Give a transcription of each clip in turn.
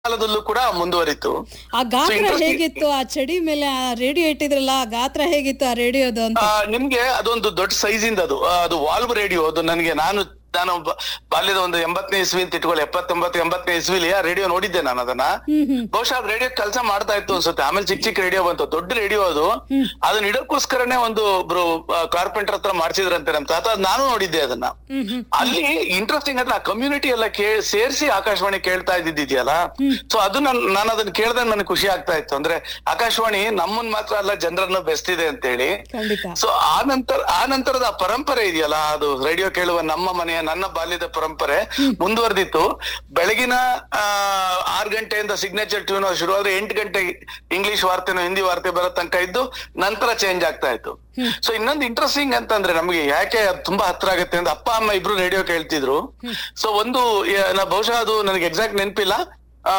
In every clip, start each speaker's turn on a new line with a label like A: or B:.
A: ಕಾಲದಲ್ಲೂ ಕೂಡ ಮುಂದುವರಿತು
B: ಆ ಗಾತ್ರ
A: interesting-
B: ಹೇಗಿತ್ತು ಆ ಚಡಿ ಮೇಲೆ ಆ ರೇಡಿಯೋ ಇಟ್ಟಿದ್ರಲ್ಲ ಆ ಗಾತ್ರ ಹೇಗಿತ್ತು ಆ ರೇಡಿಯೋದು ಅಂತ
A: ಆ, ನಿಮ್ಗೆ ಅದೊಂದು ದೊಡ್ಡ ಸೈಜ್ ಇಂದ ಅದು ಆ, ಅದು ವಾಲ್ವ್ ರೇಡಿಯೋ ಅದು ನನಗೆ ನಾನು ನಾನು ಬ- ಬಾಲ್ಯದ ಒಂದು ಎಂಬತ್ತನೇ ಇಸ್ವಿ ಅಂತ ಇಟ್ಕೊಳ್ಳಿ ಎಪ್ಪತ್ತೊಂಬತ್ತು ಎಂಬತ್ತನೇ ಇಸ್ವಿಲಿ ಆ ರೇಡಿಯೋ ನೋಡಿದ್ದೆ ನಾನು ಅದನ್ನ
B: ಹ್ಮ್ ಹ್ಮ್
A: ಬಹುಶಃ ಅದು ರೇಡಿಯೋ ಕೆಲಸ ಮಾಡ್ತಾ ಇತ್ತು ಅನ್ಸುತ್ತೆ ಆಮೇಲೆ ಚಿಕ್ಕ ಚಿಕ್ಕ ರೇಡಿಯೋ ಬಂತು ದೊಡ್ಡ ರೇಡಿಯೋ ಅದು ಅದನ್ನ ಇಡೋಕ್ಕೋಸ್ಕರನೇ ಒಂದು ಒಬ್ರು ಕಾರ್ಪೆಂಟರ್ ಹತ್ರ ಮಾಡ್ಸಿದ್ರಂತೆ ನಮ್ ತಾತ ಅದ್ ನಾನು ನೋಡಿದ್ದೆ ಅದನ್ನ
B: ಹ್ಮ್ ಹ್ಮ್
A: ಅಲ್ಲಿ ಇಂಟ್ರೆಸ್ಟಿಂಗ್ ಅಂದ್ರೆ ಆ ಕಮ್ಯುನಿಟಿ ಎಲ್ಲ ಕೇ ಸೇರಿಸಿ ಆಕಾಶವಾಣಿ ಕೇಳ್ತಾ ಇದ್ದಿದ್ಯಲ್ಲ ಸೊ ಅದು ನನ್ ನಾನು ಅದನ್ನ ಕೇಳ್ದಾಗ ನನಗೆ ಖುಷಿ ಆಗ್ತಾ ಇತ್ತು ಅಂದ್ರೆ ಆಕಾಶವಾಣಿ ನಮ್ಮನ್ ಮಾತ್ರ ಅಲ್ಲ ಜನರನ್ನ ಬೆಸ್ತಿದೆ ಅಂತ ಹೇಳಿ
B: ಖಂಡಿತ
A: ಸೊ ಆ ನಂತರ ಆ ನಂತರದ ಆ ಪರಂಪರೆ ಇದೆಯಲ್ಲ ಅದು ರೇಡಿಯೋ ಕೇಳುವ ನಮ್ಮ ಮನೆಯ ನನ್ನ ಬಾಲ್ಯದ ಪರಂಪರೆ ಮುಂದುವರೆದಿತ್ತು ಬೆಳಗಿನ ಆ, ಆರ್ ಗಂಟೆಯಿಂದ ಸಿಗ್ನೇಚರ್ ಟ್ಯೂನ್ ಶುರುವಾದ್ರೆ ಎಂಟು ಗಂಟೆ ಇಂಗ್ಲಿಷ್ ವಾರ್ತೆನೋ ಹಿಂದಿ ವಾರ್ತೆ ಬರೋ ತನಕ ಇದ್ದು ನಂತರ ಚೇಂಜ್ ಆಗ್ತಾ ಇತ್ತು ಸೊ ಇನ್ನೊಂದು ಇಂಟ್ರೆಸ್ಟಿಂಗ್ ಅಂತಂದ್ರೆ ನಮಗೆ ಯಾಕೆ ಅದು ತುಂಬಾ ಹತ್ರ ಆಗುತ್ತೆ ಅಂದ್ರೆ ಅಪ್ಪ ಅಮ್ಮ ಇಬ್ರು ರೇಡಿಯೋ ಕೇಳ್ತಿದ್ರು ಸೊ ಒಂದು ಯ- ನಾ ಬಹುಶಃ ಅದು ನನಗೆ ಎಕ್ಸಾಕ್ಟ್ ನೆನಪಿಲ್ಲ ಆ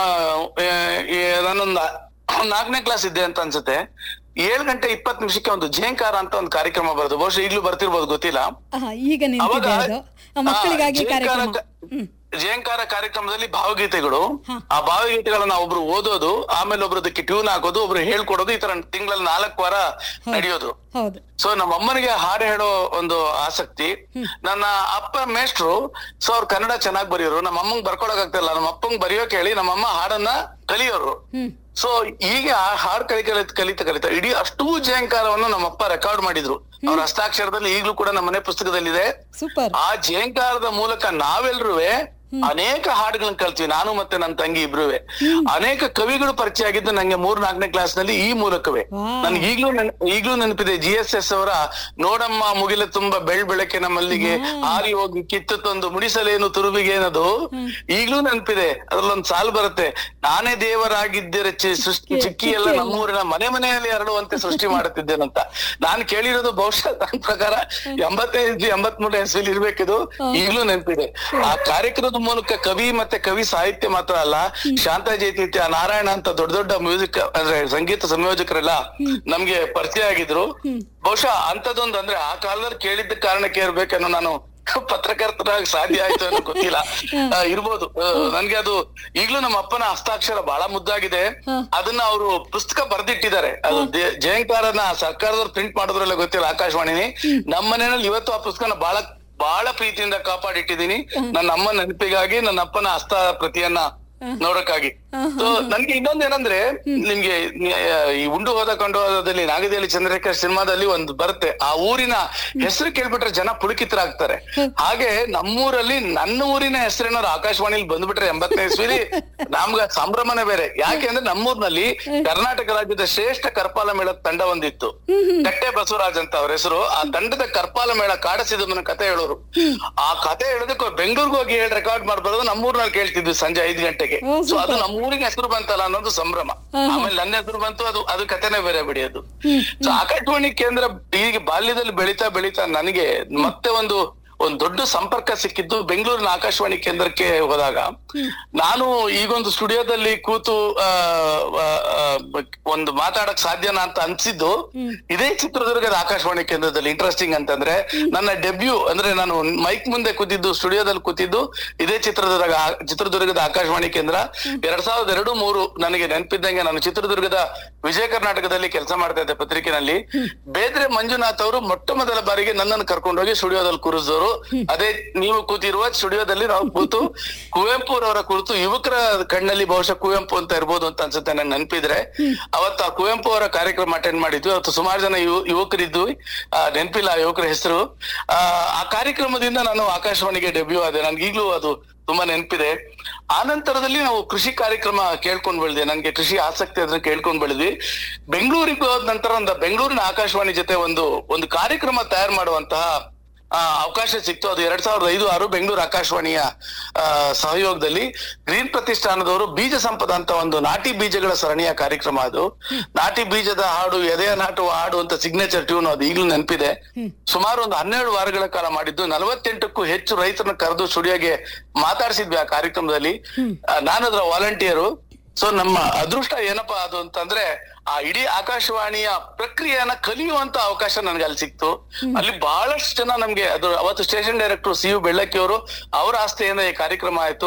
A: ಏ- ಏ- ನಾನೊಂದು ನಾಲ್ಕನೇ ಕ್ಲಾಸ್ ಇದ್ದೆ ಅಂತ ಅನ್ಸುತ್ತೆ ಏಳು ಗಂಟೆ ಇಪ್ಪತ್ತು ನಿಮಿಷಕ್ಕೆ ಒಂದು ಜೇಂಕಾರ ಅಂತ ಒಂದು ಕಾರ್ಯಕ್ರಮ ಬರೋದು ಬಹುಶಃ ಈಗ್ಲೂ ಬರ್ತಿರ್ಬೋದು ಗೊತ್ತಿಲ್ಲ
B: ಆಹಾ, ಈಗ ನಿಂತಿದೆ ಅದು ಆ, ಮಕ್ಕಳಿಗಾಗಿ
A: ಆ,
B: ಕಾರ್ಯಕ್ರಮ
A: ಜೇಂಕಾರ
B: ಹ್ಮ್
A: ಜೇಂಕಾರ ಕಾರ್ಯಕ್ರಮದಲ್ಲಿ ಭಾವಗೀತೆಗಳು ಆ ಭಾವಗೀತೆಗಳನ್ನ ಒಬ್ರು ಓದೋದು ಆಮೇಲೆ ಒಬ್ರು ಅದಕ್ಕೆ ಟ್ಯೂನ್ ಹಾಕೋದು ಒಬ್ರು ಹೇಳ್ಕೊಡೋದು ಈ ತರ ತಿಂಗಳಲ್ಲಿ ನಾಲ್ಕು ವಾರ ನಡೆಯೋದು
B: ಹೌದು
A: ಸೊ ನಮ್ಮ ಅಮ್ಮನಿಗೆ ಹಾಡು ಹೇಳೋ ಒಂದು ಆಸಕ್ತಿ ನನ್ನ ಅಪ್ಪ ಮೇಷ್ಟ್ರು ಸೊ ಅವ್ರು ಕನ್ನಡ ಚೆನ್ನಾಗಿ ಬರೆಯೋರು ನಮ್ಮ ಅಮ್ಮಂಗ್ ಬರ್ಕೊಳಕ್ ಆಗ್ತಿಲ್ಲ ನಮ್ಮ ಅಪ್ಪಂಗ್ ಬರೆಯೋಕ್ ಹೇಳಿ ನಮ್ಮ ಅಮ್ಮ ಹಾಡನ್ನ ಕಲಿಯೋರು
B: ಹ್ಮ್
A: ಸೊ ಈಗ ಆ ಹಾಡು ಕಲಿ ಕಲಿತ ಕಲಿತ ಕಲಿತ ಇಡೀ ಅಷ್ಟೂ ಜಯಂಕಾರವನ್ನು ನಮ್ಮಪ್ಪ ರೆಕಾರ್ಡ್ ಮಾಡಿದ್ರು ಅವ್ರ ಹಸ್ತಾಕ್ಷರದಲ್ಲಿ ಈಗ್ಲೂ ಕೂಡ ನಮ್ಮ ಮನೆ ಪುಸ್ತಕದಲ್ಲಿದೆ
B: ಸೂಪರ್
A: ಆ ಜಯಂಕಾರದ ಮೂಲಕ ನಾವೆಲ್ರೂ ಅನೇಕ ಹಾಡುಗಳನ್ನ ಕಲ್ತೀವಿ ನಾನು ಮತ್ತೆ ನನ್ನ ತಂಗಿ ಇಬ್ರುವೆ ಅನೇಕ ಕವಿಗಳು ಪರಿಚಯ ಆಗಿದ್ದು ನಂಗೆ ಮೂರ್ ನಾಲ್ಕನೇ ಕ್ಲಾಸ್ ನಲ್ಲಿ ಈ ಮೂಲಕವೇ
B: ವಾ.
A: ನನ್ಗೆ ಈಗ್ಲೂ ನೆನ್- ಈಗ್ಲೂ ನೆನಪಿದೆ ಜಿ ಎಸ್ ಎಸ್ ಅವರ ನೋಡಮ್ಮ ಮುಗಿಲ ತುಂಬಾ ಬೆಳ್ ಬೆಳಕಿನ ಮಲ್ಲಿಗೆ ಹಾರಿ ಹೋಗಿ ಕಿತ್ತು ತಂದು ಮುಡಿಸಲೇನು ತುರುಬಿಗೆ ಅನ್ನೋದು ಈಗ್ಲೂ ನೆನಪಿದೆ ಅದ್ರಲ್ಲೊಂದ್ ಸಾಲು ಬರುತ್ತೆ ನಾನೇ ದೇವರಾಗಿದ್ದರೆ ಚಿ- ಸೃಷ್ಟಿ ಚಿಕ್ಕಿ ಎಲ್ಲ ನಮ್ಮೂರಿನ ಮನೆ ಮನೆಯಲ್ಲಿ ಹರಡುವಂತೆ ಸೃಷ್ಟಿ ಮಾಡುತ್ತಿದ್ದೇನಂತ ನಾನ್ ಕೇಳಿರೋದು ಬಹುಶಃ ನನ್ನ ಪ್ರಕಾರ ಎಂಬತ್ತೈದು ಎಂಬತ್ಮೂರು ಇಸ್ವಿಲಿ ಇರ್ಬೇಕಿದು ಈಗ್ಲೂ ನೆನಪಿದೆ ಆ ಕಾರ್ಯಕ್ರಮದ ಮೂಲಕ ಕವಿ ಮತ್ತೆ ಕವಿ ಸಾಹಿತ್ಯ ಮಾತ್ರ ಅಲ್ಲ ಶಾಂತ ಜಯತೀರ್ಥ ನಾರಾಯಣ ಅಂತ ದೊಡ್ಡ ದೊಡ್ಡ ಮ್ಯೂಸಿಕ್ ಅಂದ್ರೆ ಸಂಗೀತ ಸಂಯೋಜಕರೆಲ್ಲ ನಮ್ಗೆ ಪರಿಚಯ ಆಗಿದ್ರು ಬಹುಶಃ ಅಂತದೊಂದು ಅಂದ್ರೆ ಆ ಕಾಲದಲ್ಲಿ ಕೇಳಿದ್ದ ಕಾರಣಕ್ಕೆ ಇರ್ಬೇಕನ್ನೋ ನಾನು ಪತ್ರಕರ್ತರಾಗಿ ಸಾಧ್ಯ ಆಯ್ತು ಅನ್ನೋ ಗೊತ್ತಿಲ್ಲ ಆ, ಇರ್ಬೋದು ಆ, ನನ್ಗೆ ಅದು ಈಗ್ಲೂ ನಮ್ಮ ಅಪ್ಪನ ಹಸ್ತಾಕ್ಷರ ಬಹಳ ಮುದ್ದಾಗಿದೆ ಅದನ್ನ ಅವರು ಪುಸ್ತಕ ಬರ್ದಿಟ್ಟಿದ್ದಾರೆ ಅದು ದೇ- ಜಯಂಕಾರನ ಸರ್ಕಾರದವ್ರು ಪ್ರಿಂಟ್ ಮಾಡಿದ್ರಲ್ಲ ಗೊತ್ತಿಲ್ಲ ಆಕಾಶವಾಣಿನಿ ನಮ್ಮ ಮನೆಯಲ್ಲಿ ಇವತ್ತು ಆ ಪುಸ್ತಕನ ಬಹಳ ಬಹಳ ಪ್ರೀತಿಯಿಂದ ಕಾಪಾಡಿಟ್ಟಿದ್ದೀನಿ ನನ್ನ ಅಮ್ಮ ನೆನಪಿಗಾಗಿ ನನ್ನ ಅಪ್ಪನ ಹಸ್ತ ಪ್ರತಿಯನ್ನ ನೋಡಕ್ಕಾಗಿ ಸೊ ನನ್ಗೆ ಇನ್ನೊಂದೇನಂದ್ರೆ ನಿಮ್ಗೆ ನಿ- ಈ ಉಂಡು ಹೋದ ಕಂಡು ಹೋದಲ್ಲಿ ನಾಗದೇಹಳ್ಳಿ ಚಂದ್ರಶೇಖರ್ ಸಿನಿಮಾದಲ್ಲಿ ಒಂದು ಬರುತ್ತೆ ಆ ಊರಿನ ಹೆಸರು ಕೇಳ್ಬಿಟ್ರೆ ಜನ ಪುಳಕಿತರಾಗ್ತಾರೆ ಹಾಗೆ ನಮ್ಮೂರಲ್ಲಿ ನನ್ನ ಊರಿನ ಹೆಸರೇನಾದ್ರು ಆಕಾಶವಾಣಿಲಿ ಬಂದ್ಬಿಟ್ರೆ ಎಂಬತ್ತನೇ ಇಸ್ವಿಲಿ ನಮ್ಗ ಸಂಭ್ರಮನೇ ಬೇರೆ ಯಾಕೆ ಅಂದ್ರೆ ನಮ್ಮೂರ್ನಲ್ಲಿ ಕರ್ನಾಟಕ ರಾಜ್ಯದ ಶ್ರೇಷ್ಠ ಕರ್ಪಾಲ ಮೇಳದ ತಂಡ ಒಂದಿತ್ತು ಕಟ್ಟೆ ಬಸವರಾಜ್ ಅಂತ ಅವ್ರ ಹೆಸರು ಆ ತಂಡದ ಕರ್ಪಾಲ ಮೇಳ ಕಾಡಸಿದಮ್ಮನ ಕತೆ ಹೇಳೋರು ಆ ಕತೆ ಹೇಳೋದಕ್ಕೆ ಬೆಂಗಳೂರಿಗೆ ಹೋಗಿ ಹೇಳಿ ರೆಕಾರ್ಡ್ ಮಾಡ್ಬಾರ್ದು ನಮ್ಮೂರ್ನಲ್ಲಿ ಕೇಳ್ತಿದ್ವಿ ಸಂಜೆ ಐದು ಗಂಟೆಗೆ
B: ಓ,
A: ಸೊ ಅದು ನಮ್ಮ ಊರಿಗೆ ಹೆಸರು ಬಂತಲ್ಲ ಅನ್ನೋದು ಸಂಭ್ರಮ ಆಮೇಲೆ ನನ್ನ ಹೆಸರು ಬಂತು ಅದು ಅದು ಕತೆನೇ ಬೇರೆ ಬಿಡಿ ಅದು ಸೊ ಆಕಾಶವಾಣಿ ಕೇಂದ್ರ ಈಗ ಬಾಲ್ಯದಲ್ಲಿ ಬೆಳೀತಾ ಬೆಳೀತಾ ನನಗೆ ಮತ್ತೆ ಒಂದು ಒಂದು ದೊಡ್ಡ ಸಂಪರ್ಕ ಸಿಕ್ಕಿದ್ದು ಬೆಂಗಳೂರಿನ ಆಕಾಶವಾಣಿ ಕೇಂದ್ರಕ್ಕೆ ಹೋದಾಗ ನಾನು ಈಗೊಂದು ಸ್ಟುಡಿಯೋದಲ್ಲಿ ಕೂತು ಆ, ಆ, ಆ, ಒಂದು ಮಾತಾಡಕ್ ಸಾಧ್ಯನಾ ಅಂತ ಅನ್ಸಿದ್ದು ಇದೇ ಚಿತ್ರದುರ್ಗದ ಆಕಾಶವಾಣಿ ಕೇಂದ್ರದಲ್ಲಿ ಇಂಟ್ರೆಸ್ಟಿಂಗ್ ಅಂತಂದ್ರೆ ನನ್ನ ಡೆಬ್ಯೂ ಅಂದ್ರೆ ನಾನು ಮೈಕ್ ಮುಂದೆ ಕೂತಿದ್ದು ಸ್ಟುಡಿಯೋದಲ್ಲಿ ಕೂತಿದ್ದು ಇದೇ ಚಿತ್ರದುರ್ಗ ಚಿತ್ರದುರ್ಗದ ಆಕಾಶವಾಣಿ ಕೇಂದ್ರ ಎರಡ್ ಸಾವಿರದ ಎರಡು ಮೂರು ನನಗೆ ನೆನಪಿದ್ದಂಗೆ ನಾನು ಚಿತ್ರದುರ್ಗದ ವಿಜಯ ಕರ್ನಾಟಕದಲ್ಲಿ ಕೆಲಸ ಮಾಡ್ತಾ ಇದ್ದೆ ಪತ್ರಿಕೆನಲ್ಲಿ ಬೇದ್ರೆ ಮಂಜುನಾಥ್ ಅವರು ಮೊಟ್ಟ ಮೊದಲ ಬಾರಿಗೆ ನನ್ನನ್ನು ಕರ್ಕೊಂಡೋಗಿ ಸ್ಟುಡಿಯೋದಲ್ಲಿ ಕೂರಿಸಿದವರು ಅದೇ ನೀವು ಕೂತಿರುವ ಸ್ಟುಡಿಯೋದಲ್ಲಿ ನಾವು ಕೂತು ಕುವೆಂಪು ಅವರ ಕುರಿತು ಯುವಕರ ಕಣ್ಣಲ್ಲಿ ಬಹುಶಃ ಕುವೆಂಪು ಅಂತ ಇರ್ಬೋದು ಅಂತ ಅನ್ಸುತ್ತೆ ನಂಗೆ ನೆನಪಿದ್ರೆ ಅವತ್ತು ಆ ಕುವೆಂಪು ಅವರ ಕಾರ್ಯಕ್ರಮ ಅಟೆಂಡ್ ಮಾಡಿದ್ವಿ ಅವತ್ತು ಸುಮಾರು ಜನ ಯುವ- ಯುವಕರಿದ್ವಿ ಆ, ನೆನಪಿಲ್ಲ ಆ ಯುವಕರ ಹೆಸರು ಆ ಆ ಕಾರ್ಯಕ್ರಮದಿಂದ ನಾನು ಆಕಾಶವಾಣಿಗೆ ಡೆಬ್ಯೂ ಆದೆ ನನ್ಗೆ ಈಗ್ಲೂ ಅದು ತುಂಬಾ ನೆನಪಿದೆ ಆ ನಂತರದಲ್ಲಿ ನಾವು ಕೃಷಿ ಕಾರ್ಯಕ್ರಮ ಕೇಳ್ಕೊಂಡ್ ಬೆಳೆದೆ ನನ್ಗೆ ಕೃಷಿ ಆಸಕ್ತಿ ಅದ್ರ ಕೇಳ್ಕೊಂಡ್ ಬೆಳೆದ್ವಿ ಬೆಂಗಳೂರಿಗೆ ಹೋದ ನಂತರ ಒಂದು ಬೆಂಗಳೂರಿನ ಆಕಾಶವಾಣಿ ಜೊತೆ ಒಂದು ಒಂದು ಕಾರ್ಯಕ್ರಮ ತಯಾರು ಮಾಡುವಂತಹ ಆ, ಅವಕಾಶ ಸಿಕ್ತು ಅದು ಎರಡ್ ಸಾವಿರದ ಐದು ಆರು ಬೆಂಗಳೂರು ಆಕಾಶವಾಣಿಯ ಆ, ಸಹಯೋಗದಲ್ಲಿ ಗ್ರೀನ್ ಪ್ರತಿಷ್ಠಾನದವರು ಬೀಜ ಸಂಪದ ಅಂತ ಒಂದು ನಾಟಿ ಬೀಜಗಳ ಸರಣಿಯ ಕಾರ್ಯಕ್ರಮ ಅದು ನಾಟಿ ಬೀಜದ ಹಾಡು ಎದೆಯ ನಾಟುವ ಹಾಡು ಅಂತ ಸಿಗ್ನೇಚರ್ ಟ್ಯೂನ್ ಅದು ಈಗಲೂ ನೆನಪಿದೆ ಸುಮಾರು ಒಂದು ಹನ್ನೆರಡು ವಾರಗಳ ಕಾಲ ಮಾಡಿದ್ದು ನಲವತ್ತೆಂಟಕ್ಕೂ ಹೆಚ್ಚು ರೈತರನ್ನ ಕರೆದು ಸ್ಟುಡಿಯೋಗೆ ಮಾತಾಡಿಸಿದ್ವಿ ಆ ಕಾರ್ಯಕ್ರಮದಲ್ಲಿ ಆ, ನಾನದ್ರ ವಾಲಂಟಿಯರು ಸೊ ನಮ್ಮ ಅದೃಷ್ಟ ಏನಪ್ಪಾ ಅದು ಅಂತಂದ್ರೆ ಆ ಇಡೀ ಆಕಾಶವಾಣಿಯ ಪ್ರಕ್ರಿಯೆಯನ್ನ ಕಲಿಯುವಂತ ಅವಕಾಶ ನನ್ಗೆ ಅಲ್ಲಿ ಸಿಕ್ತು ಅಲ್ಲಿ ಬಹಳಷ್ಟು ಜನ ನಮ್ಗೆ ಅದು ಅವತ್ತು station director C U Bellakki ಅವರು ಅವರ ಆಸ್ತಿಯಿಂದ ಈ ಕಾರ್ಯಕ್ರಮ ಆಯ್ತು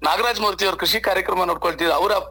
A: ನಾಗರಾಜ್ ಮೂರ್ತಿ ಅವ್ರ ಕೃಷಿ ಕಾರ್ಯಕ್ರಮ ನೋಡ್ಕೊಳ್ತಿದ್ರು ಅವರ